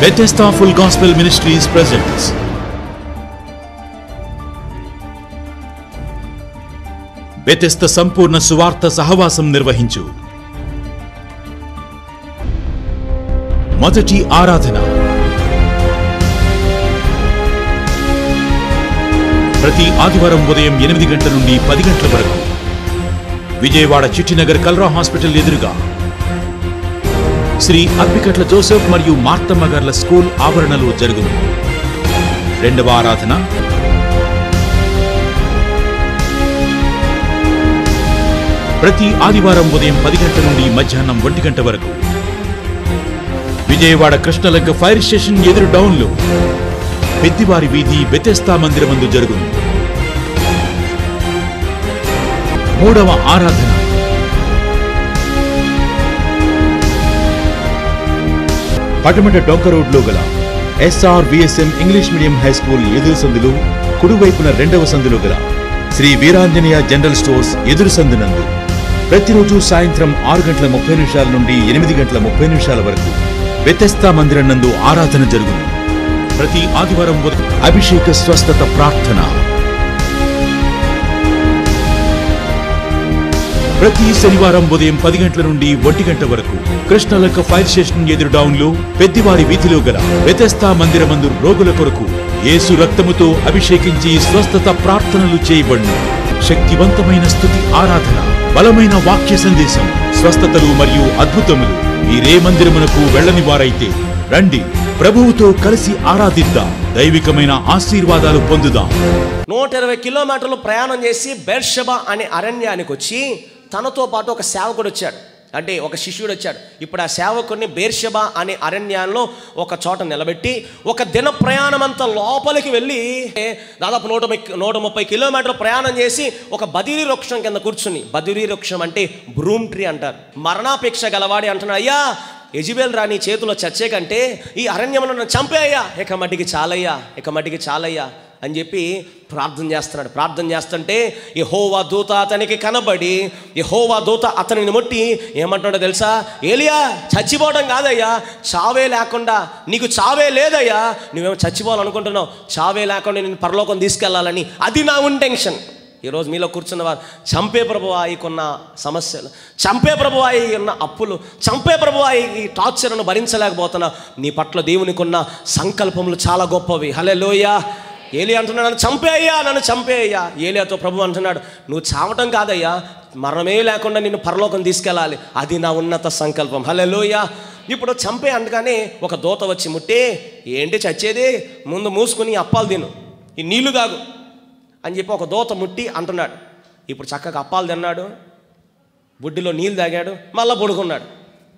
Bethesda Full Gospel Ministries presents Bethesda సంపూర్ణ సువార్త సహవాసం నిర్వహించు మొదటి ఆరాధన ప్రతి ఆదివారం ఉదయం ఎనిమిది గంటల నుండి పది గంటల వరకు విజయవాడ చిట్టినగర్ కల్రా హాస్పిటల్ ఎదురుగా శ్రీ అప్పికట్ల జోసెఫ్ మరియు మార్తమ్మ గార్ల స్కూల్ ఆవరణలో జరుగును రెండవ ఆరాధన ప్రతి ఆదివారం ఉదయం పది గంటల నుండి మధ్యాహ్నం ఒంటి గంట వరకు విజయవాడ కృష్ణలంక ఫైర్ స్టేషన్ ఎదురు డౌన్లో పెద్దివారి వీధి బెతెస్తా మందిరమందు జరుగును మూడవ ఆరాధన పటమట డొంక రోడ్లో గల SR VSM English medium high school ఎదురు సందులు కుడివైపున రెండవ సందులో గల శ్రీ వీరాంజనేయ జనరల్ స్టోర్స్ ఎదురు సందునందు ప్రతిరోజు సాయంత్రం ఆరు గంటల ముప్పై నిమిషాల నుండి ఎనిమిది గంటల ముప్పై నిమిషాల వరకు వ్యతస్థా మందిరం నందు ఆరాధన జరుగును ప్రతి ఆదివారం ఉదయం అభిషేక స్వస్థత ప్రార్థన ప్రతి శనివారం ఉదయం పది గంటల నుండి ఒంటి గంట వరకు కృష్ణలక్క ఫైర్ స్టేషన్ ఎదురు డౌన్లో పెద్దివారి వీధిలో గల వ్యతస్థా మందిరమందు రోగుల కొరకు యేసు రక్తముతో అభిషేకించి స్వస్థత ప్రార్థనలు చేయబడును శక్తివంతమైన స్థుతి ఆరాధన బలమైన వాక్య సందేశం స్వస్థతలు మరియు అద్భుతములు మీరే మందిరమునకు వెళ్ళని వారైతే రండి ప్రభువుతో కలిసి ఆరాధిద్దాం దైవికమైన ఆశీర్వాదాలు పొందుదాం నూట ఇరవై కిలోమీటర్లు ప్రయాణం చేసి బెర్షబా అనే అరణ్యానికి వచ్చి తనతో పాటు ఒక సేవకుడు వచ్చాడు అంటే ఒక శిష్యుడు వచ్చాడు ఇప్పుడు ఆ సేవకుడిని బేర్షబా అనే అరణ్యంలో ఒక చోట నిలబెట్టి ఒక దిన ప్రయాణం అంతా లోపలికి వెళ్ళి దాదాపు నూట ముప్పై- నూట ముప్పై కిలోమీటర్లు ప్రయాణం చేసి ఒక బదిరీ వృక్షం కింద కూర్చుని బదిరీ వృక్షం అంటే బ్రూమ్ ట్రీ అంటారు మరణాపేక్ష గలవాడి అంటున్నాడు అయ్యా యజుబేల్ రాణి చేతిలో చచ్చే కంటే ఈ అరణ్యమును నన్ను చంపేయ్యా ఇక మట్టికి చాలయ్యా ఇక మట్టికి చాలయ్యా అని చెప్పి ప్రార్థన చేస్తున్నాడు ప్రార్థన చేస్తుంటే ఈ హోవా దూత అతనికి కనబడి ఈ హోవా దూత అతనిని ముట్టి ఏమంటాడో తెలుసా ఏలియా చచ్చిపోవడం కాదయ్యా చావే లేకుండా నీకు చావే లేదయ్యా నువ్వేమో చచ్చిపోవాలనుకుంటున్నావు చావే లేకుండా నేను పరలోకం తీసుకెళ్లాలని అది నా ఇంటెన్షన్ ఈరోజు మీలో కూర్చున్న వారు చంపే ప్రభువాయికున్న సమస్యలు చంపే ప్రభువాయి ఉన్న అప్పులు చంపే ప్రభువాయి ఈ టార్చర్ను భరించలేకపోతున్నా నీ పట్ల దేవునికున్న సంకల్పములు చాలా గొప్పవి హలే లోయ ఏలి అంటున్నాడు నన్ను చంపేయ్యా నన్ను చంపేయ్యా ఏలియాతో ప్రభు అంటున్నాడు నువ్వు చావటం కాదయ్యా మరణమే లేకుండా నిన్ను పరలోకం తీసుకెళ్ళాలి అది నా ఉన్నత సంకల్పం హలే లోయ ఇప్పుడు చంపే అందుకని ఒక దూత వచ్చి ముట్టి ఏంటి చచ్చేది ముందు మూసుకుని అప్పాలు తిను ఈ నీళ్లు తాగు అని చెప్పి ఒక దోత ముట్టి అంటున్నాడు ఇప్పుడు చక్కగా అప్పాలు తిన్నాడు బుడ్డిలో నీళ్ళు తాగాడు మళ్ళా పడుకున్నాడు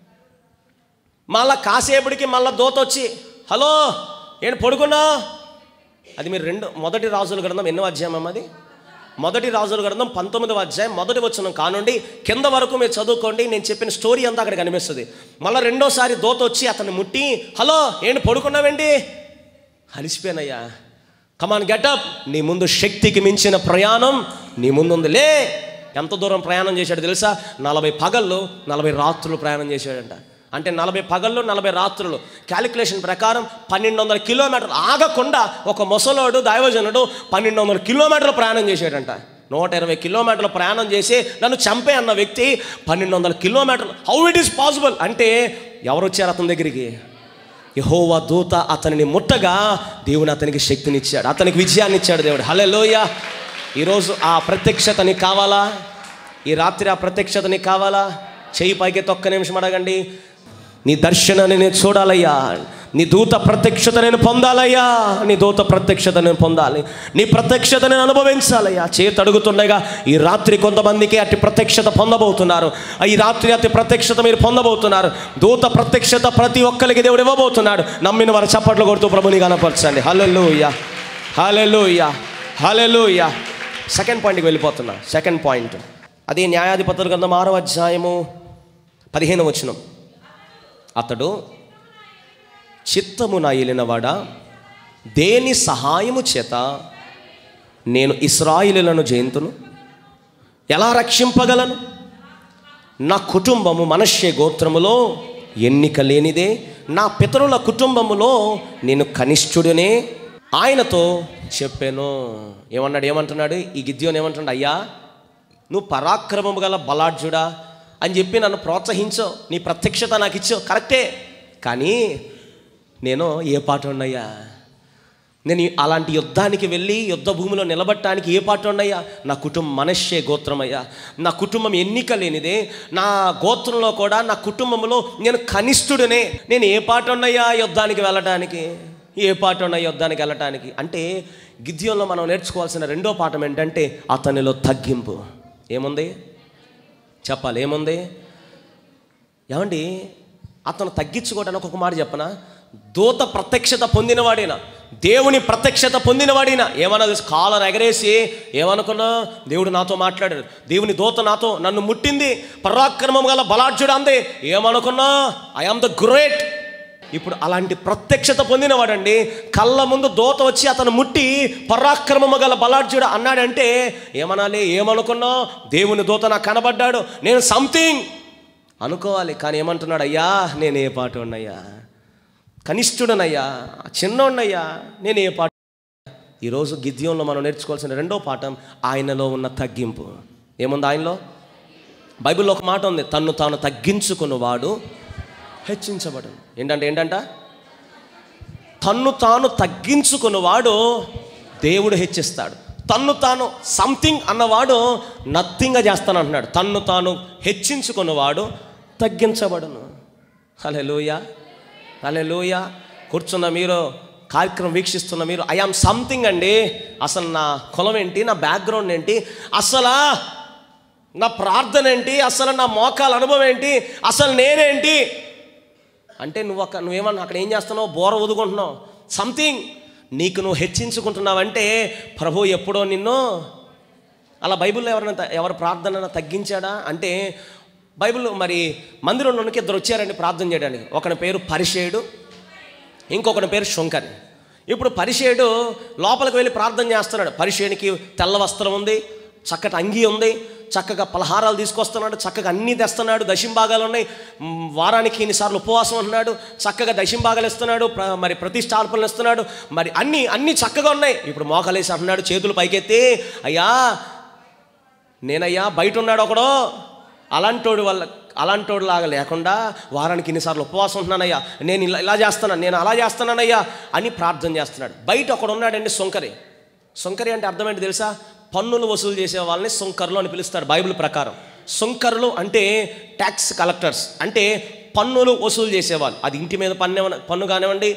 మళ్ళా కాసేపటికి మళ్ళా దోత వచ్చి హలో ఏంటి పడుకున్నా అది మీరు రెండు మొదటి రాజుల గ్రంథం ఎన్నో అధ్యాయం అమ్మ అది మొదటి రాజుల గ్రంథం పంతొమ్మిదవ అధ్యాయం మొదటి వచ్చిన కానుండి కింద వరకు మీరు చదువుకోండి నేను చెప్పిన స్టోరీ అంతా అక్కడ కనిపిస్తుంది మళ్ళీ రెండోసారి దోత వచ్చి అతన్ని ముట్టి హలో ఏంటి పడుకున్నావేంటి అలిసిపోయానయ్యా కమాన్ గెటప్ నీ ముందు శక్తికి మించిన ప్రయాణం నీ ముందు ఉంది లే ఎంత దూరం ప్రయాణం చేశాడు తెలుసా నలభై పగళ్ళు నలభై రాత్రులు ప్రయాణం చేశాడంట అంటే నలభై పగళ్ళు నలభై రాత్రులు క్యాలిక్యులేషన్ ప్రకారం పన్నెండు వందల కిలోమీటర్లు ఆగకుండా ఒక ముసలోడు దైవజనుడు పన్నెండు వందల కిలోమీటర్లు ప్రయాణం చేశాడంట నూట ఇరవై కిలోమీటర్లు ప్రయాణం చేసి నన్ను చంపే అన్న వ్యక్తి పన్నెండు వందల కిలోమీటర్లు హౌ ఇట్ ఈస్ పాసిబుల్ అంటే ఎవరు వచ్చారు అతని దగ్గరికి యహోవా దూత అతనిని ముట్టగా దేవుని అతనికి శక్తినిచ్చాడు అతనికి విజయాన్ని ఇచ్చాడు దేవుడు హలే ఈరోజు ఆ ప్రత్యక్షత నీకు కావాలా ఈ రాత్రి ఆ ప్రత్యక్షత నీకు కావాలా చెయ్యి పైకి తొక్క నిమిషం అడగండి నీ దర్శనాన్ని నేను చూడాలయ్యా నీ దూత ప్రత్యక్షత నేను పొందాలయ్యా నీ దూత ప్రత్యక్షత నేను పొందాలి నీ ప్రత్యక్షత నేను అనుభవించాలయ్యా చేతి అడుగుతుండగా ఈ రాత్రి కొంతమందికి అట్టి ప్రత్యక్షత పొందబోతున్నారు ఈ రాత్రి అతి ప్రత్యక్షత మీరు పొందబోతున్నారు దూత ప్రత్యక్షత ప్రతి ఒక్కరికి దేవుడు ఇవ్వబోతున్నాడు నమ్మిన వారు చప్పట్లు కొడుతూ ప్రభుని కనపరచండి హల్లెలూయా హల్లెలూయా హల్లెలూయా సెకండ్ పాయింట్కి వెళ్ళిపోతున్నా సెకండ్ పాయింట్ అది న్యాయాధిపతుల గ్రంథం ఆరో అధ్యాయము పదిహేను వచనం అతడు చిత్తమున ఏలినవాడా దేని సహాయము చేత నేను ఇస్రాయిలులను జయంతును ఎలా రక్షింపగలను నా కుటుంబము మనష్య గోత్రములో ఎన్నిక లేనిదే నా పితరుల కుటుంబములో నేను కనిష్ఠుడినే ఆయనతో చెప్పాను ఏమన్నాడు ఏమంటున్నాడు ఈ గిద్యోని ఏమంటున్నాడు అయ్యా నువ్వు పరాక్రమము గల బలాఢ్యుడా అని చెప్పి నన్ను ప్రోత్సహించావు నీ ప్రత్యక్షత నాకు ఇచ్చావు కరెక్టే కానీ నేను ఏ పాట ఉన్నయ్యా నేను ఈ- అలాంటి యుద్ధానికి వెళ్ళి యుద్ధ భూమిలో నిలబట్టడానికి ఏ పాట ఉన్నాయా నా కుటుంబం మనశ్శే గోత్రమయ్యా నా కుటుంబం ఎన్నిక లేనిదే నా గోత్రంలో కూడా నా కుటుంబంలో నేను కనిష్ఠుడినే నేను ఏ పాట ఉన్నాయా యుద్ధానికి వెళ్ళటానికి ఏ పాట ఉన్నాయి యుద్ధానికి వెళ్ళటానికి అంటే గిద్యంలో మనం నేర్చుకోవాల్సిన రెండో పాఠం ఏంటంటే అతనిలో తగ్గింపు ఏముంది చెప్పాలి ఏముంది ఏమండి అతను తగ్గించుకోవడానికి ఒక మాట చెప్పనా దూత ప్రత్యక్షత పొందినవాడైనా దేవుని ప్రత్యక్షత పొందినవాడినా ఏమన్నా తెలుసు కాలర్ ఎగరేసి ఏమనుకున్నా దేవుడు నాతో మాట్లాడాడు దేవుని దూత నాతో నన్ను ముట్టింది పరాక్రమం గల బలాఢ్యుడు అంది ఏమనుకున్నా ఐ ఆమ్ ద గ్రేట్ ఇప్పుడు అలాంటి ప్రత్యక్షత పొందినవాడండి కళ్ళ ముందు దూత వచ్చి అతను ముట్టి పరాక్రమము గల బలాఢ్యుడు అన్నాడంటే ఏమనాలి ఏమనుకున్నా దేవుని దూత నాకు కనబడ్డాడు నేను సంథింగ్ అనుకోవాలి కానీ ఏమంటున్నాడు అయ్యా నేను ఏ పాట ఉన్నయ్యా కనిష్ఠుడనయ్యా చిన్నోన్నయ్యా నేను ఏ పాట ఈరోజు గిద్యంలో మనం నేర్చుకోవాల్సిన రెండో పాఠం ఆయనలో ఉన్న తగ్గింపు ఏముంది ఆయనలో బైబిల్లో ఒక మాట ఉంది తన్ను తాను తగ్గించుకున్నవాడు హెచ్చించబడు ఏంటంటే ఏంటంట తన్ను తాను తగ్గించుకున్నవాడు దేవుడు హెచ్చిస్తాడు తన్ను తాను సంథింగ్ అన్నవాడు నథింగ్గా చేస్తాను అంటున్నాడు తన్ను తాను హెచ్చించుకున్నవాడు తగ్గించబడును హలే లూయ హలే లూయ కూర్చున్న మీరు కార్యక్రమం వీక్షిస్తున్న మీరు ఐఆమ్ సంథింగ్ అండి అసలు నా కులం ఏంటి నా బ్యాక్గ్రౌండ్ ఏంటి అసలా నా ప్రార్థన ఏంటి అసలు నా మోకాల అనుభవం ఏంటి అసలు నేనేంటి అంటే నువ్వు అక్కడ నువ్వేమన్నా అక్కడ ఏం చేస్తున్నావు బోర ఊదుకుంటున్నావు సంథింగ్ నీకు నువ్వు హెచ్చించుకుంటున్నావంటే ప్రభు ఎప్పుడో నిన్ను అలా బైబిల్లో ఎవరైనా త- ఎవరు ప్రార్థన తగ్గించాడా అంటే బైబిల్ మరి మందిరంలోనికి ఇద్దరు వచ్చారండి ప్రార్థన చేయడానికి ఒకని పేరు పరిషేయుడు ఇంకొకటి పేరు శంకరి ఇప్పుడు పరిషేయుడు లోపలికి వెళ్ళి ప్రార్థన చేస్తున్నాడు పరిషేయునికి తెల్ల వస్త్రం ఉంది చక్కటి అంగీ ఉంది చక్కగా పలహారాలు తీసుకొస్తున్నాడు చక్కగా అన్నీ తెస్తున్నాడు దశంభాగాలు ఉన్నాయి మ్, వారానికి ఇన్నిసార్లు ఉపవాసం ఉంటున్నాడు చక్కగా దశంభాగాలు ఇస్తున్నాడు ప్ర- మరి ప్రతిష్టార్పణలు ఇస్తున్నాడు మరి అన్నీ అన్నీ చక్కగా ఉన్నాయి ఇప్పుడు మోకలేసి అంటున్నాడు చేతులు పైకెత్తి అయ్యా నేనయ్యా బయట ఉన్నాడు ఒకడు అలాంటోడు వల్ల అలాంటోడు లాగా లేకుండా వారానికి ఇన్నిసార్లు ఉపవాసం ఉంటున్నానయ్యా నేను ఇలా ఇలా చేస్తున్నాను నేను అలా చేస్తున్నానయ్యా అని ప్రార్థన చేస్తున్నాడు బయట ఒకడు ఉన్నాడండి సొంకరి సొంకరి అంటే అర్థం ఏంటి తెలుసా పన్నులు వసూలు చేసే వాళ్ళని సొంకర్లు అని పిలుస్తారు బైబిల్ ప్రకారం సొంకర్లు అంటే ట్యాక్స్ కలెక్టర్స్ అంటే పన్నులు వసూలు చేసేవాళ్ళు అది ఇంటి మీద పన్ను ఏమన్నా- పన్ను కానివ్వండి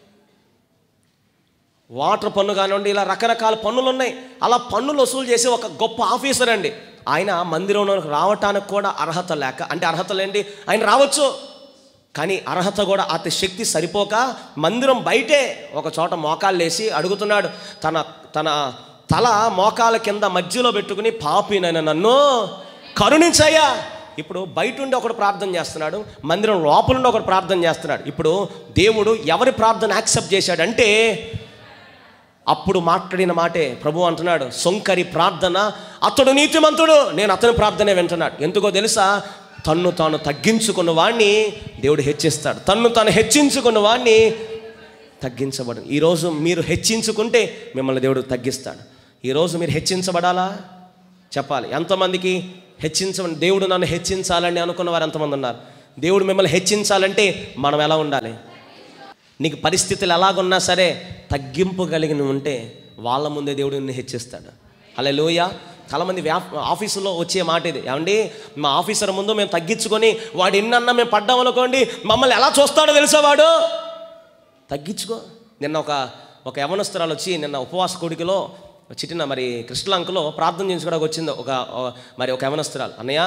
వాటర్ పన్ను కానివ్వండి ఇలా రకరకాల పన్నులు ఉన్నాయి అలా పన్నులు వసూలు చేసే ఒక గొప్ప ఆఫీసర్ అండి ఆయన మందిరంలోకి రావటానికి కూడా అర్హత లేక అంటే అర్హత లేండి ఆయన రావచ్చు కానీ అర్హత కూడా అతి శక్తి సరిపోక మందిరం బయటే ఒక చోట మోకాళ్ళు వేసి అడుగుతున్నాడు తన తన తల మోకాల కింద మధ్యలో పెట్టుకుని పాపినైన నన్ను కరుణించయ్యా ఇప్పుడు బయట ఉండి ఒకడు ప్రార్థన చేస్తున్నాడు మందిరం లోపల ఉండి ఒకడు ప్రార్థన చేస్తున్నాడు ఇప్పుడు దేవుడు ఎవరి ప్రార్థన యాక్సెప్ట్ చేశాడంటే అప్పుడు మాట్లాడిన మాటే ప్రభు అంటున్నాడు సొంకరి ప్రార్థన అతడు నీతిమంతుడు నేను అతని ప్రార్థనే వింటున్నాడు ఎందుకో తెలుసా తన్ను తాను తగ్గించుకున్న వాడిని దేవుడు హెచ్చిస్తాడు తన్ను తాను హెచ్చించుకున్న వాడిని తగ్గించబడు ఈరోజు మీరు హెచ్చించుకుంటే మిమ్మల్ని దేవుడు తగ్గిస్తాడు ఈరోజు మీరు హెచ్చించబడాలా చెప్పాలి ఎంతమందికి హెచ్చించ దేవుడు నన్ను హెచ్చించాలని అనుకున్న వారు ఎంతమంది ఉన్నారు దేవుడు మిమ్మల్ని హెచ్చించాలంటే మనం ఎలా ఉండాలి నీకు పరిస్థితులు ఎలాగున్నా సరే తగ్గింపు కలిగిన ఉంటే వాళ్ళ ముందే దేవుడు నిన్ను హెచ్చిస్తాడు అలా లోయ చాలామంది వ్యా ఆఫీసులో వచ్చే మాట ఇది ఏమండి మా ఆఫీసర్ ముందు మేము తగ్గించుకొని వాడు ఎన్నన్నా మేము పడ్డాం అనుకోండి మమ్మల్ని ఎలా చూస్తాడో తెలుసా వాడు తగ్గించుకో నిన్న ఒక ఒక యవనస్తురాలు వచ్చి నిన్న ఉపవాస కోడికలో చిట్టిన మరి కృష్ణలంకలో ప్రార్థన చేయించుకోవడానికి వచ్చింది ఒక ఒక- మరి ఒక యవనస్తురాలు అన్నయ్య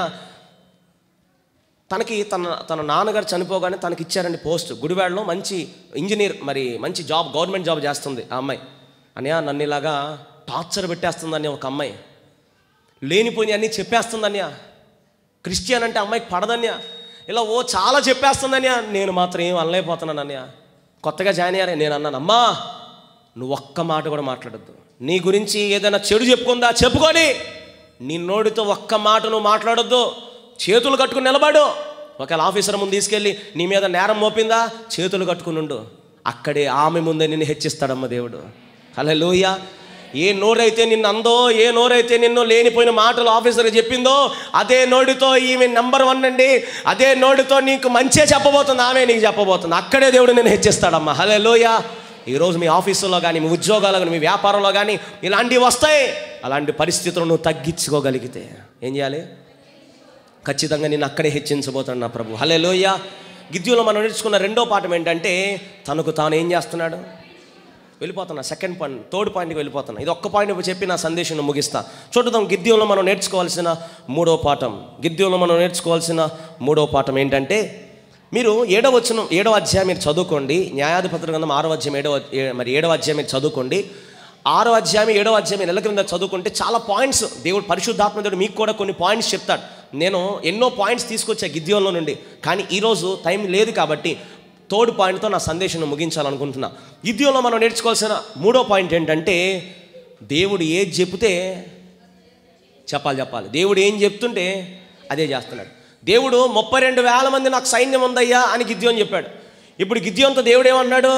తనకి తన తన నాన్నగారు చనిపోగానే తనకి ఇచ్చారండి పోస్ట్ గుడివాడలో మంచి ఇంజనీర్ మరి మంచి జాబ్ గవర్నమెంట్ జాబ్ చేస్తుంది ఆ అమ్మాయి అన్నయ్య నన్ను ఇలాగా టార్చర్ పెట్టేస్తుందని ఒక అమ్మాయి లేనిపోయి అన్నీ చెప్పేస్తుందన్యా క్రిస్టియన్ అంటే అమ్మాయికి పడదన్యా ఇలా ఓ చాలా చెప్పేస్తుందన్యా నేను మాత్రం ఏం అనలేకపోతున్నాను అన్యా కొత్తగా జాయిన్ అయ్యారే నేను అన్నాను అమ్మా నువ్వు ఒక్క మాట కూడా మాట్లాడద్దు నీ గురించి ఏదైనా చెడు చెప్పుకుందా చెప్పుకొని నీ నోటితో ఒక్క మాట నువ్వు మాట్లాడొద్దు చేతులు కట్టుకుని నిలబడు ఒకవేళ ఆఫీసర్ ముందు తీసుకెళ్ళి నీ మీద నేరం మోపిందా చేతులు కట్టుకుని ఉండు అక్కడే ఆమె ముందే నిన్ను హెచ్చిస్తాడమ్మ దేవుడు అలా లోయ ఏ నోరైతే నిన్ను అందో ఏ నోరైతే నిన్ను లేనిపోయిన మాటలు ఆఫీసర్కి చెప్పిందో అదే నోటితో ఈమె నెంబర్ వన్ అండి అదే నోటితో నీకు మంచే చెప్పబోతుంది ఆమె నీకు చెప్పబోతుంది అక్కడే దేవుడు నేను హెచ్చిస్తాడమ్మా హలే లోయ ఈరోజు మీ ఆఫీసులో కానీ మీ ఉద్యోగాలు కానీ మీ వ్యాపారంలో కానీ ఇలాంటివి వస్తాయి అలాంటి పరిస్థితులను నువ్వు తగ్గించుకోగలిగితే ఏం చేయాలి ఖచ్చితంగా నేను అక్కడే హెచ్చించబోతాను నా ప్రభు హలే లోయ గిద్యంలో మనం నేర్చుకున్న రెండో పాఠం ఏంటంటే తనకు తాను ఏం చేస్తున్నాడు వెళ్ళిపోతున్నా సెకండ్ పాయింట్ థర్డ్ పాయింట్కి వెళ్ళిపోతున్నా ఇది ఒక్క పాయింట్ చెప్పి నా సందేశం ముగిస్తా చూడదాం గిద్యంలో మనం నేర్చుకోవాల్సిన మూడో పాఠం గిద్యంలో మనం నేర్చుకోవాల్సిన మూడో పాఠం ఏంటంటే మీరు ఏడవ వచ్చిన ఏడవ అధ్యాయం మీరు చదువుకోండి న్యాయాధిపతుల గ్రంథం ఆరో అధ్యాయం ఏడవ ఏ- మరి ఏడవ అధ్యాయం మీరు చదువుకోండి ఆరో అధ్యాయం ఏడవ అధ్యాయం నెల క్రింద చదువుకుంటే చాలా పాయింట్స్ దేవుడు పరిశుద్ధాత్మ దేవుడు మీకు కూడా కొన్ని పాయింట్స్ చెప్తాడు నేను ఎన్నో పాయింట్స్ తీసుకొచ్చా గిద్యోన్లో నుండి కానీ ఈరోజు టైం లేదు కాబట్టి థర్డ్ పాయింట్తో నా సందేశం ముగించాలనుకుంటున్నా గిద్యోన్లో మనం నేర్చుకోవాల్సిన మూడో పాయింట్ ఏంటంటే దేవుడు ఏది చెప్తే చెప్పాలి చెప్పాలి దేవుడు ఏం చెప్తుంటే అదే చేస్తున్నాడు దేవుడు ముప్పై రెండు వేల మంది నాకు సైన్యం ఉందయ్యా అని గిద్యోన్ చెప్పాడు ఇప్పుడు గిద్యోన్తో దేవుడు ఏమన్నాడు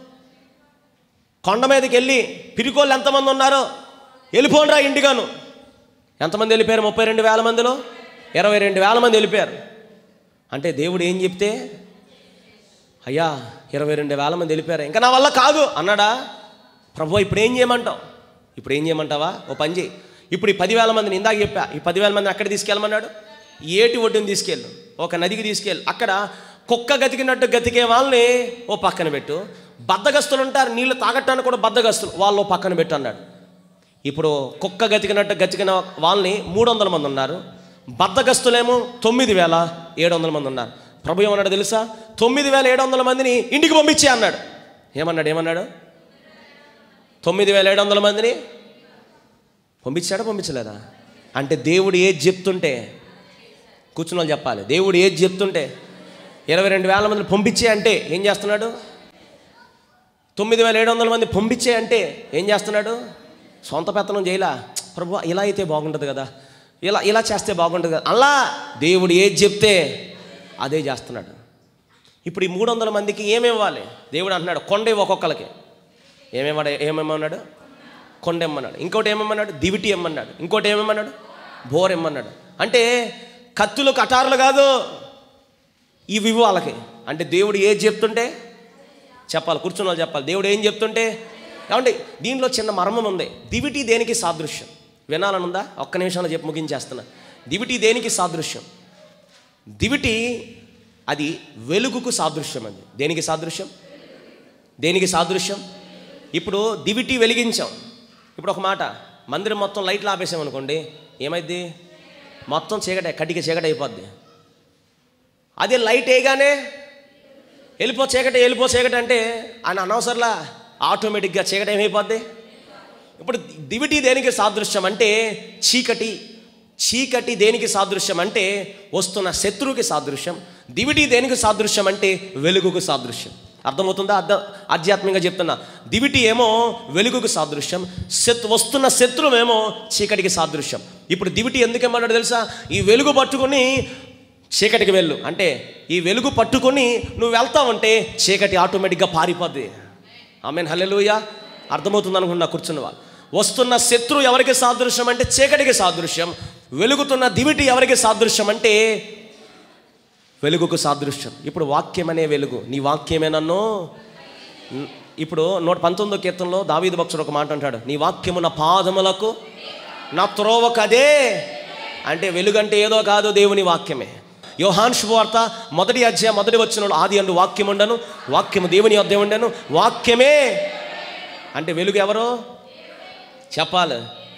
కొండ మీదకి వెళ్ళి పిరికోళ్ళు ఎంతమంది ఉన్నారో వెళ్ళిపోండిరా ఇంటిగాను ఎంతమంది వెళ్ళిపోయారు ముప్పై రెండు వేల మందిలో ఇరవై రెండు వేల మంది వెళ్ళిపోయారు అంటే దేవుడు ఏం చెప్తే అయ్యా ఇరవై రెండు వేల మంది వెళ్ళిపోయారు ఇంకా నా వల్ల కాదు అన్నాడా ప్రభు ఇప్పుడు ఏం చేయమంటావు ఇప్పుడు ఏం చేయమంటావా ఓ పని చేయి ఇప్పుడు ఈ పదివేల మందిని ఇందాక చెప్పా ఈ పదివేల మందిని అక్కడ తీసుకెళ్ళమన్నాడు ఏటి ఒడ్డుని తీసుకెళ్ళు ఒక నదికి తీసుకెళ్ళు అక్కడ కుక్క గతికినట్టు గతికే వాళ్ళని ఓ పక్కన పెట్టు బద్దగస్తులు ఉంటారు నీళ్లు తాగటానికి కూడా బద్దగస్తులు వాళ్ళు ఓ పక్కన పెట్టు అన్నాడు ఇప్పుడు కుక్క గతికినట్టు గతికిన వాళ్ళని మూడు వందల మంది ఉన్నారు బద్దగస్తులేమో తొమ్మిది వేల ఏడు వందల మంది ఉన్నారు ప్రభు ఏమన్నాడు తెలుసా తొమ్మిది వేల ఏడు వందల మందిని ఇంటికి పంపించే అన్నాడు ఏమన్నాడు ఏమన్నాడు తొమ్మిది వేల ఏడు వందల మందిని పంపించాడా పంపించలేదా అంటే దేవుడు ఏది చెప్తుంటే కూర్చున్న వాళ్ళు చెప్పాలి దేవుడు ఏది చెప్తుంటే ఇరవై రెండు వేల మందిని పంపించే అంటే ఏం చేస్తున్నాడు తొమ్మిది వేల ఏడు వందల మంది పంపించే అంటే ఏం చేస్తున్నాడు సొంత పెత్తనం చేయలా ప్రభు ఇలా అయితే బాగుంటుంది కదా ఇలా ఇలా చేస్తే బాగుంటుంది కదా అలా దేవుడు ఏది చెప్తే అదే చేస్తున్నాడు ఇప్పుడు ఈ మూడు వందల మందికి ఏమివ్వాలి దేవుడు అంటున్నాడు కొండ ఒక్కొక్కరికి ఏమేమాడు ఏమేమన్నాడు కొండ ఇమ్మన్నాడు ఇంకోటి ఏమేమన్నాడు దివిటి ఇమ్మన్నాడు ఇంకోటి ఏమేమన్నాడు బోర్ ఇమ్మన్నాడు అంటే కత్తులు కటారులు కాదు ఇవి ఇవ్వు వాళ్ళకి అంటే దేవుడు ఏది చెప్తుంటే చెప్పాలి కూర్చున్న వాళ్ళు చెప్పాలి దేవుడు ఏం చెప్తుంటే ఏమండి దీనిలో చిన్న మర్మం ఉంది దివిటి దేనికి సాదృశ్యం వినాలని ఉందా ఒక్క నిమిషంలో చెప్పి ముగించేస్తున్నా దివిటి దేనికి సాదృశ్యం దివిటి అది వెలుగుకు సాదృశ్యం అది దేనికి సాదృశ్యం దేనికి సాదృశ్యం ఇప్పుడు దివిటి వెలిగించాం ఇప్పుడు ఒక మాట మందిరం మొత్తం లైట్లు ఆపేసాం అనుకోండి ఏమైద్ది మొత్తం చీకటే కటిక చీకటి అయిపోద్ది అదే లైట్ వేయగానే వెళ్ళిపో చీకటి వెళ్ళిపో చీకటి అంటే ఆయన అనవసరంలా ఆటోమేటిక్గా చీకటి ఏమైపోద్ది ఇప్పుడు దివిటి దేనికి సాదృశ్యం అంటే చీకటి చీకటి దేనికి సాదృశ్యం అంటే వస్తున్న శత్రువుకి సాదృశ్యం దివిటి దేనికి సాదృశ్యం అంటే వెలుగుకు సాదృశ్యం అర్థమవుతుందా అర్థం ఆధ్యాత్మికంగా చెప్తున్నా దివిటి ఏమో వెలుగుకు సాదృశ్యం శత్ వస్తున్న శత్రువేమో చీకటికి సాదృశ్యం ఇప్పుడు దివిటి ఎందుకేమన్నాడు తెలుసా ఈ వెలుగు పట్టుకుని చీకటికి వెళ్ళు అంటే ఈ వెలుగు పట్టుకొని నువ్వు వెళ్తా ఉంటే చీకటి ఆటోమేటిక్గా పారిపోద్ది ఆమెన్ హల్లెలూయా అర్థమవుతుంది అనుకున్నా కూర్చున్నవా వస్తున్న శత్రు ఎవరికి సాదృశ్యం అంటే చీకటికి సాదృశ్యం వెలుగుతున్న దివిటి ఎవరికి సాదృశ్యం అంటే వెలుగుకు సాదృశ్యం ఇప్పుడు వాక్యం అనే వెలుగు నీ వాక్యమే నన్ను ఇప్పుడు నూట పంతొమ్మిదో కీర్తనలో దావీదు భక్తుడు ఒక మాట అంటాడు నీ వాక్యము నా పాదములకు నా త్రోవకు అదే అంటే వెలుగంటే ఏదో కాదు దేవుని వాక్యమే యోహాన్ శుభవార్త మొదటి అధ్యాయం మొదటి వచ్చిన ఆది అందు వాక్యం ఉండను వాక్యము దేవుని వద్దే ఉండను వాక్యమే అంటే వెలుగు ఎవరు చెప్పాలి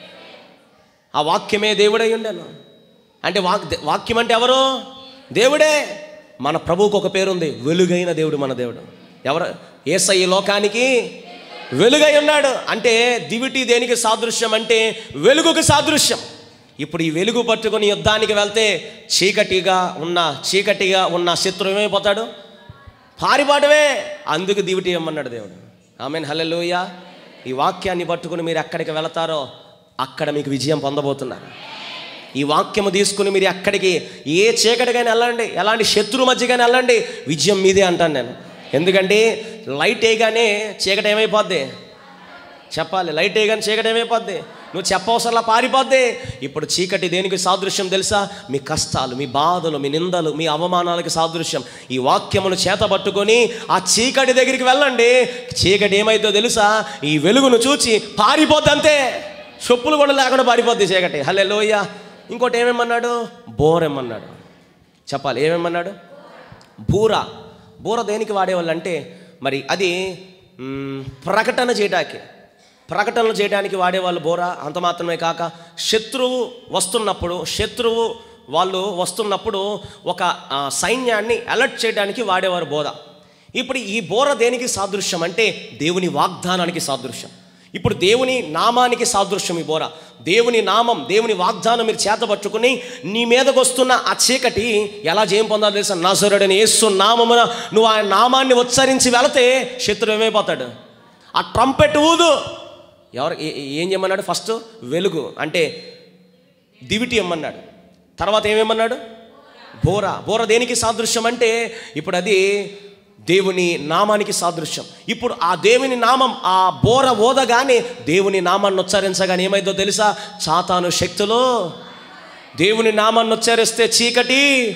ఆ వాక్యమే దేవుడై ఉండను అంటే వాక్ వాక్యం అంటే ఎవరు దేవుడే మన ప్రభువుకు ఒక పేరుంది వెలుగైన దేవుడు మన దేవుడు ఎవరు ఏసై ఈ లోకానికి వెలుగై ఉన్నాడు అంటే దివిటి దేనికి సాదృశ్యం అంటే వెలుగుకి సాదృశ్యం ఇప్పుడు ఈ వెలుగు పట్టుకొని యుద్ధానికి వెళ్తే చీకటిగా ఉన్న చీకటిగా ఉన్న శత్రువు ఏమైపోతాడు పారిపాటవే అందుకు దివిటి ఇమ్మన్నాడు దేవుడు ఆమెన్ హల్లెలూయా ఈ వాక్యాన్ని పట్టుకుని మీరు ఎక్కడికి వెళతారో అక్కడ మీకు విజయం పొందబోతున్నారు ఈ వాక్యము తీసుకుని మీరు ఎక్కడికి ఏ చీకటికైనా వెళ్ళండి ఎలాంటి శత్రు మధ్యకైనా వెళ్ళండి విజయం మీదే అంటాను నేను ఎందుకంటే లైట్ వేయగానే చీకటి ఏమైపోద్ది చెప్పాలి లైట్ వేయగానే చీకటి ఏమైపోద్ది నువ్వు చెప్పవసరలా పారిపోద్ది ఇప్పుడు చీకటి దేనికి సాదృశ్యం తెలుసా మీ కష్టాలు మీ బాధలు మీ నిందలు మీ అవమానాలకి సాదృశ్యం ఈ వాక్యమును చేత పట్టుకొని ఆ చీకటి దగ్గరికి వెళ్ళండి చీకటి ఏమైందో తెలుసా ఈ వెలుగును చూచి పారిపోద్ది అంతే చెప్పులు కూడా లేకుండా పారిపోద్ది చీకటి హలే లోయ ఇంకోటి ఏమేమన్నాడు బోరెమ్మన్నాడు చెప్పాలి ఏమేమన్నాడు బూర బూర దేనికి వాడేవాళ్ళు అంటే మరి అది మ్, ప్రకటన చేయడానికి ప్రకటనలు చేయడానికి వాడేవాళ్ళు బోర అంత మాత్రమే కాక శత్రువు వస్తున్నప్పుడు శత్రువు వాళ్ళు వస్తున్నప్పుడు ఒక ఆ, సైన్యాన్ని అలర్ట్ చేయడానికి వాడేవారు బోధ ఇప్పుడు ఈ బోర దేనికి సాదృశ్యం అంటే దేవుని వాగ్దానానికి సాదృశ్యం ఇప్పుడు దేవుని నామానికి సాదృశ్యం ఈ బోర దేవుని నామం దేవుని వాగ్దానం మీరు చేతపట్టుకుని నీ మీదకు వస్తున్న ఆ చీకటి ఎలా జయం పొందాలో తెలుసా నజరుడని యేసు నామమున నువ్వు ఆయన నామాన్ని ఉచ్చరించి వెళితే శత్రువు ఏమైపోతాడు ఆ ట్రంపెట్ ఊదు ఎవరు ఏ- ఏ- ఏం చేయమన్నాడు ఫస్ట్ వెలుగు అంటే దివిటి ఇమ్మన్నాడు తర్వాత ఏమేమన్నాడు బోర బోర దేనికి సాదృశ్యం అంటే ఇప్పుడు అది దేవుని నామానికి సాదృశ్యం ఇప్పుడు ఆ దేవుని నామం ఆ బోర ఓదగానే దేవుని నామాన్ని ఉచ్చరించగానే ఏమైందో తెలుసా సాతాను శక్తులు దేవుని నామాన్ని ఉచ్చరిస్తే చీకటి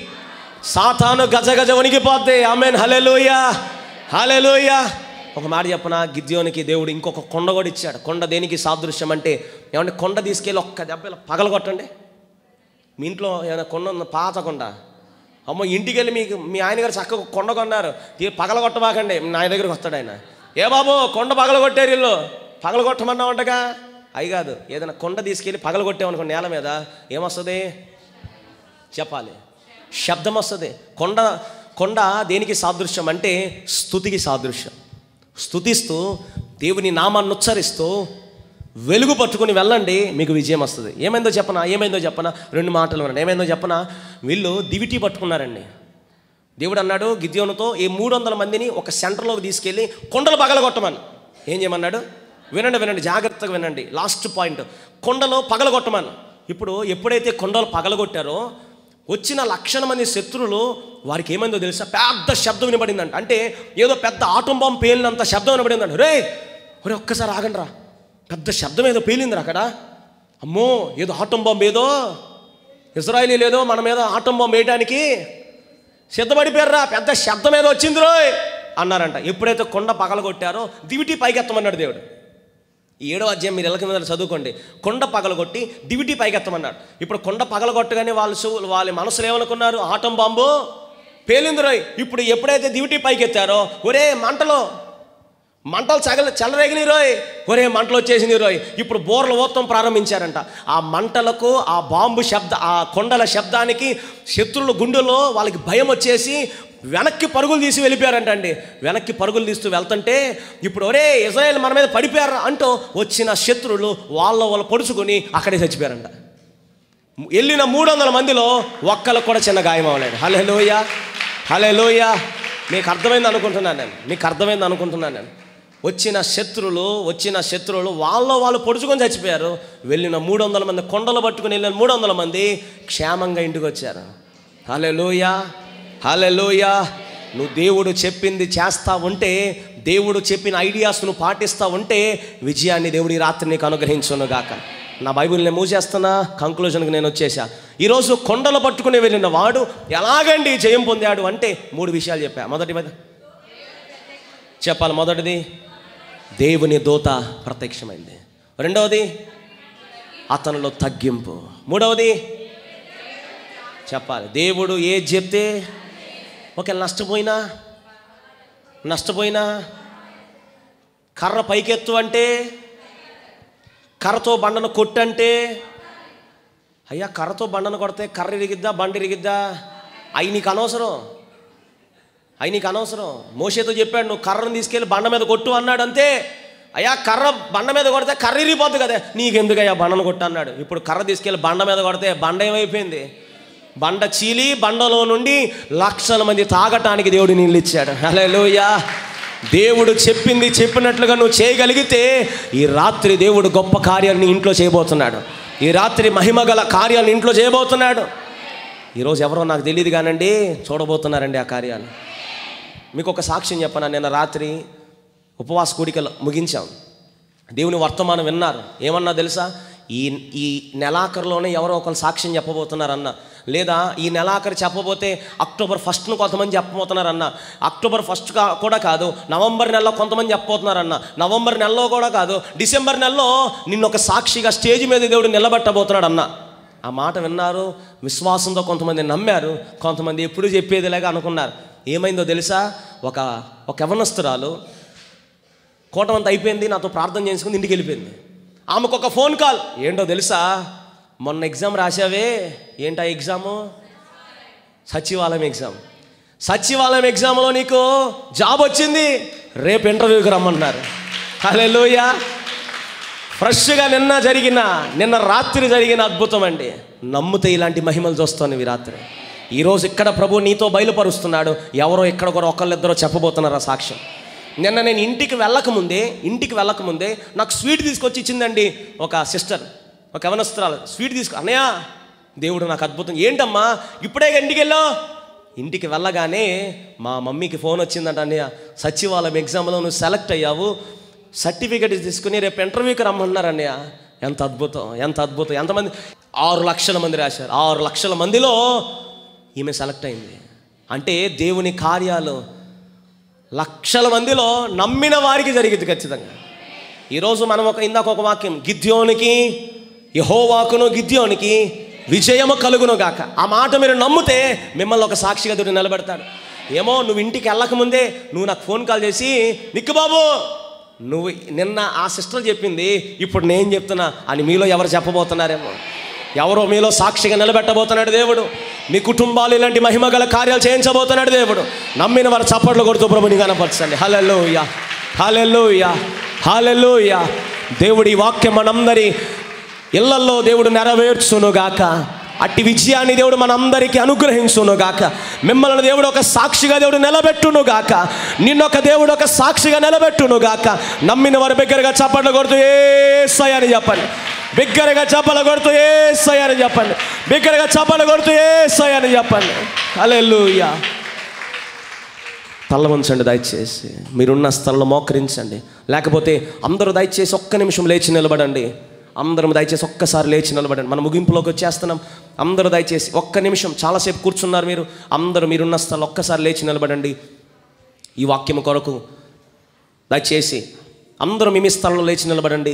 సాతాను గజ గజ వణికిపోద్ది ఆమెన్ హలెలూయ హలెలూయ ఒక మాట చెప్పన గిద్యోనికి దేవుడు ఇంకొక కొండ కూడా ఇచ్చాడు కొండ దేనికి సాదృశ్యం అంటే ఏమంటే కొండ తీసుకెళ్ళి ఒక్క దెబ్బ ఇలా పగలగొట్టండి మీ ఇంట్లో ఏమైనా కొండ ఉందా పాత కొండ అమ్మో ఇంటికి వెళ్ళి మీకు మీ ఆయన గారు చక్కగా కొండ కొన్నారు తీ పగలగొట్టబాకండి నా దగ్గరికి వస్తాడు ఆయన ఏ బాబు కొండ పగలగొట్టారు వీళ్ళు పగలగొట్టమన్నామంటగా అయి కాదు ఏదైనా కొండ తీసుకెళ్ళి పగలగొట్టామనుకో నేల మీద ఏమొస్తుంది చెప్పాలి శబ్దం వస్తుంది కొండ కొండ దేనికి సాదృశ్యం అంటే స్థుతికి సాదృశ్యం స్థుతిస్తూ దేవుని నామాన్ని ఉచ్చరిస్తూ వెలుగు పట్టుకుని వెళ్ళండి మీకు విజయం వస్తుంది ఏమైందో చెప్పనా ఏమైందో చెప్పనా రెండు మాటలు వినండి ఏమైందో చెప్పనా వీళ్ళు దివిటి పట్టుకున్నారండి దేవుడు అన్నాడు గిద్యోనుతో ఈ మూడు వందల మందిని ఒక సెంటర్లోకి తీసుకెళ్ళి కొండలు పగలగొట్టమని ఏం చేయమన్నాడు వినండి వినండి జాగ్రత్తగా వినండి లాస్ట్ పాయింట్ కొండలో పగలగొట్టమని ఇప్పుడు ఎప్పుడైతే కొండలు పగలగొట్టారో వచ్చిన లక్షల మంది శత్రువులు వారికి ఏమైందో తెలుసా పెద్ద శబ్దం వినబడిందంట అంటే ఏదో పెద్ద ఆటం బాంబు పేలినంత శబ్దం వినబడిందంట రే ఒరే ఒక్కసారి ఆగండి రా పెద్ద శబ్దం ఏదో పేలిందిరా అక్కడ అమ్మో ఏదో ఆటం బాంబు ఏదో ఇజ్రాయిలీ లేదో మన మీద ఆటం బాంబు వేయడానికి సిద్ధపడిపోయారా పెద్ద శబ్దం ఏదో వచ్చింది రోయ్ అన్నారంట ఎప్పుడైతే కొండ పగలగొట్టారో దివిటి పైకెత్తమన్నాడు దేవుడు ఈ ఏడో అధ్యాయం మీరు ఎలక మీద చదువుకోండి కొండ పగలగొట్టి దివిటి పైకెత్తమన్నాడు ఇప్పుడు కొండ పగలగొట్టగానే వాళ్ళు సు- వాళ్ళ మనసులో ఏమనుకున్నారు ఆటం బాంబు పేలింది రోయ్ ఇప్పుడు ఎప్పుడైతే దివిటి పైకెత్తారో ఒరే మంటలో మంటలు చగల చల్లరేగిని రోయ్ ఒరే మంటలు వచ్చేసింది రోయ్ ఇప్పుడు బోర్ల ఓత్తం ప్రారంభించారంట ఆ మంటలకు ఆ బాంబు శబ్ద ఆ కొండల శబ్దానికి శత్రువుల గుండెలో వాళ్ళకి భయం వచ్చేసి వెనక్కి పరుగులు తీసి వెళ్ళిపోయారంట అండి వెనక్కి పరుగులు తీస్తూ వెళ్తుంటే ఇప్పుడు ఒరే ఇజ్రాయెల్ మన మీద పడిపోయారా అంటూ వచ్చిన శత్రువులు వాళ్ళ వాళ్ళు పొడుచుకొని అక్కడే చచ్చిపోయారంట వెళ్ళిన మూడు వందల మందిలో ఒక్కలకు కూడా చిన్న గాయం అవ్వలేదు హలే లోయ హలే లోయ మీకు అర్థమైంది అనుకుంటున్నాను నేను మీకు అర్థమైంది అనుకుంటున్నాను నేను వచ్చిన శత్రువులు వచ్చిన శత్రువులు వాళ్ళ వాళ్ళు పొడుచుకొని చచ్చిపోయారు వెళ్ళిన మూడు వందల మంది కొండలు పట్టుకుని వెళ్ళిన మూడు వందల మంది క్షేమంగా ఇంటికి వచ్చారు హలే లోయ హలే లోయ నువ్వు దేవుడు చెప్పింది చేస్తా ఉంటే దేవుడు చెప్పిన ఐడియాస్ నువ్వు పాటిస్తా ఉంటే విజయాన్ని దేవుడి రాత్రి నీకు అనుగ్రహించును గాక నా బైబిల్ నేను మూసేస్తున్నా కంక్లూజన్కి నేను వచ్చేసా ఈరోజు కొండలు పట్టుకుని వెళ్ళిన వాడు ఎలాగండి జయం పొందాడు అంటే మూడు విషయాలు చెప్పా మొదటి మీద చెప్పాలి మొదటిది దేవుని దూత ప్రత్యక్షమైంది రెండవది అతనిలో తగ్గింపు మూడవది చెప్పాలి దేవుడు ఏది చెప్తే ఒకవేళ నష్టపోయినా నష్టపోయినా కర్ర పైకెత్తు అంటే కర్రతో బండను కొట్టంటే అయ్యా కర్రతో బండను కొడితే కర్ర ఇరిగిద్దా బండ ఇరిగిద్దా అవి నీకు అనవసరం అవి నీకు అనవసరం మోసేతో చెప్పాడు నువ్వు కర్రను తీసుకెళ్ళి బండ మీద కొట్టు అన్నాడు అంతే అయ్యా కర్ర బండ మీద కొడితే కర్ర ఇరిగిపోద్ది కదా నీకెందుకయ్యా బండను కొట్టు అన్నాడు ఇప్పుడు కర్ర తీసుకెళ్ళి బండ మీద కొడితే బండ ఏమైపోయింది బండ చీలి బండలో నుండి లక్షల మంది తాగటానికి దేవుడు నీళ్ళు ఇచ్చాడు హల్లెలూయా దేవుడు చెప్పింది చెప్పినట్లుగా నువ్వు చేయగలిగితే ఈ రాత్రి దేవుడు గొప్ప కార్యాన్ని నీ ఇంట్లో చేయబోతున్నాడు ఈ రాత్రి మహిమ గల కార్యాలు ఇంట్లో చేయబోతున్నాడు ఈరోజు ఎవరో నాకు తెలియదు కానండి చూడబోతున్నారండి ఆ కార్యాలు మీకు ఒక సాక్ష్యం చెప్పనా నిన్న రాత్రి ఉపవాస కూడికలు ముగించాం దేవుని వర్తమానం విన్నారు ఏమన్నా తెలుసా ఈ ఈ నెలాఖరులోనే ఎవరో ఒకరు సాక్ష్యం చెప్పబోతున్నారన్న లేదా ఈ నెలాఖరు చెప్పబోతే అక్టోబర్ ఫస్ట్ను కొంతమంది చెప్పబోతున్నారన్న అక్టోబర్ ఫస్ట్ కా కూడా కాదు నవంబర్ నెలలో కొంతమంది చెప్పబోతున్నారన్న నవంబర్ నెలలో కూడా కాదు డిసెంబర్ నెలలో నిన్ను ఒక సాక్షిగా స్టేజ్ మీద దేవుడు నిలబెట్టబోతున్నాడు అన్న ఆ మాట విన్నారు విశ్వాసంతో కొంతమంది నమ్మారు కొంతమంది ఎప్పుడు చెప్పేదిలాగా అనుకున్నారు ఏమైందో తెలుసా ఒక ఒక యవనస్తురాలు కూటమంతా అయిపోయింది నాతో ప్రార్థన చేసుకుని ఇంటికి వెళ్ళిపోయింది ఆమెకు ఒక ఫోన్ కాల్ ఏంటో తెలుసా మొన్న ఎగ్జామ్ రాసావే ఏంటా ఎగ్జాము సచివాలయం ఎగ్జామ్ సచివాలయం ఎగ్జామ్లో నీకు జాబ్ వచ్చింది రేపు ఇంటర్వ్యూకి రమ్మన్నారు హలే ఫ్రెష్గా నిన్న జరిగిన నిన్న రాత్రి జరిగిన అద్భుతం అండి నమ్ముతే ఇలాంటి మహిమలు చూస్తాను ఈ రాత్రి ఈరోజు ఇక్కడ ప్రభు నీతో బయలుపరుస్తున్నాడు ఎవరో ఇక్కడ కూడా ఒకళ్ళిద్దరో చెప్పబోతున్నారు ఆ సాక్ష్యం నిన్న నేను ఇంటికి వెళ్ళకముందే ఇంటికి వెళ్ళకముందే నాకు స్వీట్ తీసుకొచ్చి ఇచ్చిందండి ఒక సిస్టర్ ఒక యవనస్త్రాలు స్వీట్ తీసుకు అన్నయ్య దేవుడు నాకు అద్భుతం ఏంటమ్మా ఇప్పుడే ఇంటికి వెళ్ళావు ఇంటికి వెళ్ళగానే మా మమ్మీకి ఫోన్ వచ్చిందంట అన్నయ్య సచివాలయం ఎగ్జామ్లో నువ్వు సెలెక్ట్ అయ్యావు సర్టిఫికేట్ తీసుకుని రేపు ఇంటర్వ్యూకి రమ్మన్నారు అన్నయ్య ఎంత అద్భుతం ఎంత అద్భుతం ఎంతమంది ఆరు లక్షల మంది రాశారు ఆరు లక్షల మందిలో ఈమె సెలెక్ట్ అయింది అంటే దేవుని కార్యాలు లక్షల మందిలో నమ్మిన వారికి జరిగింది ఖచ్చితంగా ఈరోజు మనం ఒక ఇందాక ఒక వాక్యం గిద్యోనికి యహోవాకును గిద్యోనికి విజయము కలుగును గాక ఆ మాట మీరు నమ్మితే మిమ్మల్ని ఒక సాక్షిగా దేవుడు నిలబెడతాడు ఏమో నువ్వు ఇంటికి వెళ్ళకముందే నువ్వు నాకు ఫోన్ కాల్ చేసి నిక్కు బాబు నువ్వు నిన్న ఆ సిస్టర్ చెప్పింది ఇప్పుడు నేను చెప్తున్నా అని మీలో ఎవరు చెప్పబోతున్నారేమో ఎవరో మీలో సాక్షిగా నిలబెట్టబోతున్నాడు దేవుడు మీ కుటుంబాలు ఇలాంటి మహిమగల కార్యాలు చేయించబోతున్నాడు దేవుడు నమ్మిన వారు చప్పట్లు కొడుతూ ప్రభుని కనపరచండి హలెల్లుయా హలెల్లుయా హలెల్లుయా దేవుడి వాక్యం మనందరి ఇళ్లల్లో దేవుడు నెరవేర్చునుగాక అట్టి విజయాన్ని దేవుడు మనందరికీ అనుగ్రహించునుగాక మిమ్మల్ని దేవుడు ఒక సాక్షిగా దేవుడు నిలబెట్టునుగాక నిన్నొక దేవుడు ఒక సాక్షిగా నిలబెట్టునుగాక నమ్మిన వారి బిగ్గరగా చప్పట్లు కొడుతూ ఏ అని చెప్పండి బిగ్గరగా చప్పలు కొడుతూ ఏ అని చెప్పండి బిగ్గరగా చప్పలు కొడుతూ ఏ అని చెప్పండి అలెల్లుయా తల్ల ఉంచండి దయచేసి మీరున్న స్థలంలో మోకరించండి లేకపోతే అందరూ దయచేసి ఒక్క నిమిషం లేచి నిలబడండి అందరం దయచేసి ఒక్కసారి లేచి నిలబడండి మనం ముగింపులోకి వచ్చేస్తున్నాం అందరూ దయచేసి ఒక్క నిమిషం చాలాసేపు కూర్చున్నారు మీరు అందరూ మీరున్న స్థలం ఒక్కసారి లేచి నిలబడండి ఈ వాక్యం కొరకు దయచేసి అందరూ మీ మీ స్థలంలో లేచి నిలబడండి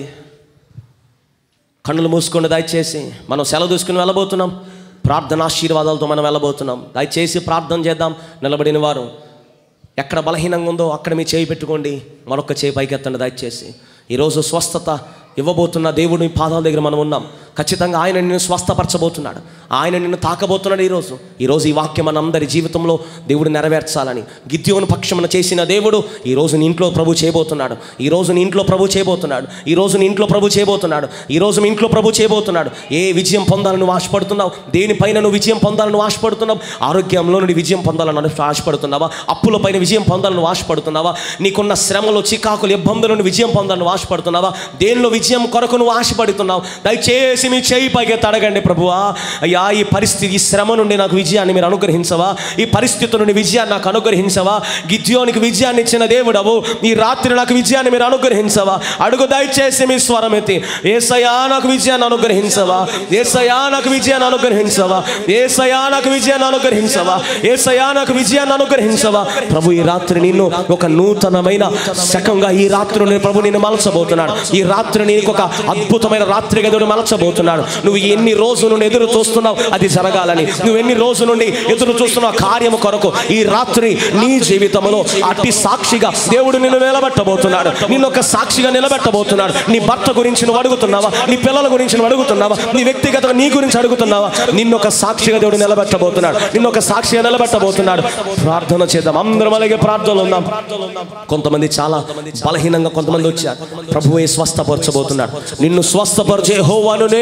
కన్నులు మూసుకొని దయచేసి మనం సెలవు తీసుకుని వెళ్ళబోతున్నాం ప్రార్థన ఆశీర్వాదాలతో మనం వెళ్ళబోతున్నాం దయచేసి ప్రార్థన చేద్దాం నిలబడిన వారు ఎక్కడ బలహీనంగా ఉందో అక్కడ మీ చేయి పెట్టుకోండి మరొక చేయి పైకెత్తండి దయచేసి ఈరోజు స్వస్థత ఇవ్వబోతున్న దేవుడి పాదాల దగ్గర మనం ఉన్నాం ఖచ్చితంగా ఆయన నిన్ను స్వస్థపరచబోతున్నాడు ఆయన నిన్ను తాకబోతున్నాడు ఈరోజు ఈరోజు ఈ వాక్యం మన అందరి జీవితంలో దేవుడు నెరవేర్చాలని గిద్యోను పక్షమున చేసిన దేవుడు ఈరోజు నీ ఇంట్లో ప్రభు చేయబోతున్నాడు ఈరోజు నీ ఇంట్లో ప్రభు చేయబోతున్నాడు ఈరోజు నీ ఇంట్లో ప్రభు చేయబోతున్నాడు ఈరోజు మీ ఇంట్లో ప్రభు చేయబోతున్నాడు ఏ విజయం పొందాలని నువ్వు ఆశపడుతున్నావు దేనిపైన నువ్వు విజయం పొందాలని నువ్వు ఆశపడుతున్నావు ఆరోగ్యంలో నుండి విజయం పొందాలని నువ్వు ఆశపడుతున్నావా అప్పుల పైన విజయం పొందాలని నువ్వు ఆశపడుతున్నావా నీకున్న శ్రమలు చికాకులు ఇబ్బందుల నుండి విజయం పొందాలని నువ్వు ఆశపడుతున్నావా దేనిలో విజయం కొరకు నువ్వు ఆశపడుతున్నావు దయచేసి మీ చేయి పైకి తడగండి ప్రభువా అయ్యా ఈ పరిస్థితి ఈ శ్రమ నుండి నాకు విజయాన్ని మీరు అనుగ్రహించవా ఈ పరిస్థితి నుండి విజయాన్ని నాకు అనుగ్రహించవా గిద్యోనికి విజయాన్ని ఇచ్చిన దేవుడవు ఈ రాత్రి నాకు విజయాన్ని మీరు అనుగ్రహించవా అడుగు దయచేసి మీ స్వరం ఎత్తి ఏసయా నాకు విజయాన్ని అనుగ్రహించవా ఏసయా నాకు విజయాన్ని అనుగ్రహించవా ఏసయా నాకు విజయాన్ని అనుగ్రహించవా ఏసయా నాకు విజయాన్ని అనుగ్రహించవా ప్రభు ఈ రాత్రి నిన్ను ఒక నూతనమైన శకంగా ఈ రాత్రి నేను ప్రభు నిన్ను మలచబోతున్నాడు ఈ రాత్రి నీకు ఒక అద్భుతమైన రాత్రిగా దేవుడు మలచబోతున్నాడు నువ్వు ఎన్ని రోజుల నుండి ఎదురు చూస్తున్నావు అది జరగాలని నువ్వు ఎన్ని రోజుల నుండి ఎదురు చూస్తున్నావు కార్యము కొరకు ఈ రాత్రి నీ జీవితంలో అట్టి సాక్షిగా దేవుడు నిన్ను నిలబెట్టబోతున్నాడు నిన్ను ఒక సాక్షిగా నిలబెట్టబోతున్నాడు నీ భర్త గురించి నువ్వు అడుగుతున్నావా నీ పిల్లల గురించి నువ్వు అడుగుతున్నావా నీ వ్యక్తిగతంగా నీ గురించి అడుగుతున్నావా నిన్ను ఒక సాక్షిగా దేవుడు నిలబెట్టబోతున్నాడు నిన్ను ఒక సాక్షిగా నిలబెట్టబోతున్నాడు ప్రార్థన చేద్దాం అందరం అలాగే ప్రార్థనలు ఉందాం కొంతమంది చాలా బలహీనంగా కొంతమంది వచ్చారు ప్రభువే స్వస్థపరచబోతున్నాడు నిన్ను స్వస్థపరిచే హోవాను